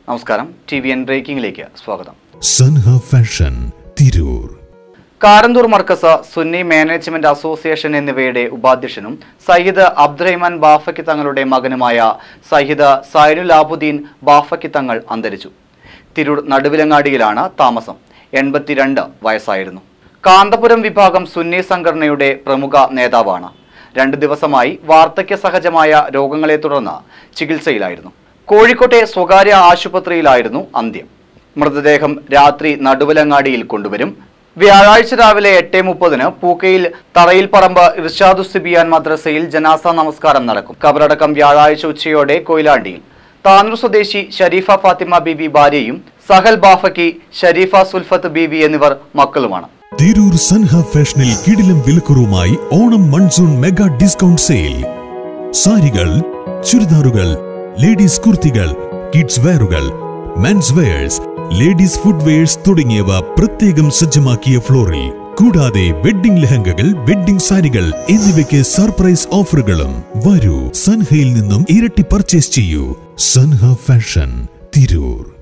നമസ്കാരം T V N ബ്രേക്കിംഗിലേക്ക് സ്വാഗതം Sanha fashion Tirur Karanthur Markaz Sunni management association എന്നിവയുടെ ഉപാധ്യക്ഷനും സയ്യിദ് അബ്ദുറഹ്മാൻ ബാഫക്കി തങ്ങളുടെ മകനുമായ സയ്യിദ് സൈനുൽ ആബുദ്ദീൻ ബാഫക്കി തങ്ങൾ അന്തരിച്ചു തിരൂർ നടുവിലങ്ങാടിയിലാണ് താമസം എൺപത്തിരണ്ട് വയസ്സായിരുന്നു കാന്തപുരം വിഭാഗം സുന്നി സംഘടനയുടെ പ്രമുഖ നേതാവാണ് രണ്ടു ദിവസമായി വാർദ്ധക്യ സഹജമായ രോഗങ്ങളെ തുടർന്ന് ചികിത്സയിലായിരുന്നു കോഴിക്കോട്ടെ സ്വകാര്യ ആശുപത്രിയിലായിരുന്നു അന്ത്യം മൃതദേഹം രാത്രി നടുവലങ്ങാടിയിൽ കൊണ്ടുവരും വ്യാഴാഴ്ച രാവിലെ എട്ട് മുപ്പതിന് പൂക്കയിൽ തറയിൽ പറമ്പ് ഇർഷാദു സിബിയാൻ മദ്രസയിൽ ജനാസ നമസ്കാരം നടക്കും കബറടക്കം വ്യാഴാഴ്ച ഉച്ചയോടെ കൊയിലാണ്ടിയിൽ താനൂർ സ്വദേശി ഷരീഫ ഫാത്തിമ ബീവി ഭാര്യയും സഹൽ ബാഫക്കി ഷരീഫ സുൽഫത്ത് ബീവി എന്നിവർ മക്കളുമാണ് തിരൂർ സൻഹ ഫാഷനിൽ കിടിലം വിലക്കുറവുമായി Onam monsoon mega discount sale സാരികൾ ചുരിദാറുകൾ ലേഡീസ് കുർത്തികൾ കിഡ്സ് വെയറുകൾ men's wears ladies foot wears തുടങ്ങിയവ പ്രത്യേകം സജ്ജമാക്കിയ ഫ്ലോറിൽ കൂടാതെ വെഡ്ഡിംഗ് ലെഹങ്കകൾ വെഡ്ഡിംഗ് സാരികൾ എന്നിവയ്ക്ക് സർപ്രൈസ് ഓഫറുകളും വരൂ സൻഹയിൽ നിന്നും ഇരട്ടി പർച്ചേസ് ചെയ്യൂ സൻഹ ഫാഷൻ തിരൂർ